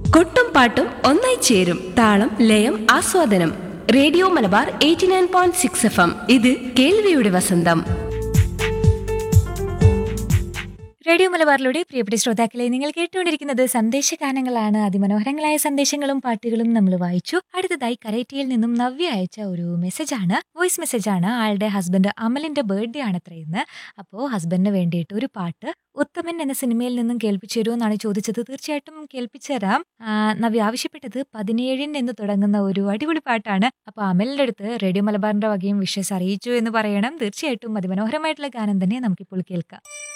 കൊട്ടും പാട്ടും ഒന്നായി ചേരും താളം ലയം ആസ്വാദനം radio Malabar eighty nine point six F M ഇത് കേൾവിയുടെ വസന്തം റേഡിയോ മലബാറിലൂടെ പ്രിയപ്പെട്ട ശ്രോതാക്കളെ നിങ്ങൾ കേട്ടുകൊണ്ടിരിക്കുന്നത് സന്ദേശഗാനങ്ങളാണ് അതിമനോഹരങ്ങളായ സന്ദേശങ്ങളും പാട്ടുകളും നമ്മൾ വായിച്ചു അടുത്തതായി കരേറ്റിയിൽ നിന്നും നവ്യ അയച്ച ഒരു മെസ്സേജാണ് വോയിസ് മെസ്സേജാണ് ആളുടെ ഹസ്ബൻഡ് അമലിന്റെ ബർത്ത്ഡേ ആണ് അത്രയെന്ന് അപ്പോൾ ഹസ്ബൻഡിന് വേണ്ടിയിട്ട് ഒരു പാട്ട് ഉത്തമൻ എന്ന സിനിമയിൽ നിന്നും കേൾപ്പിച്ചു തരുമോ എന്നാണ് ചോദിച്ചത് തീർച്ചയായിട്ടും കേൾപ്പിച്ചു തരാം ആ, നവ്യ ആവശ്യപ്പെട്ടത് പതിനേഴിന് എന്ന് തുടങ്ങുന്ന ഒരു അടിപൊളി പാട്ടാണ് അപ്പോൾ അമലിന്റെ അടുത്ത് റേഡിയോ മലബാറിന്റെ വകയും വിഷസ് അറിയിച്ചു എന്ന് പറയണം തീർച്ചയായിട്ടും അതിമനോഹരമായിട്ടുള്ള ഗാനം തന്നെ നമുക്കിപ്പോൾ കേൾക്കാം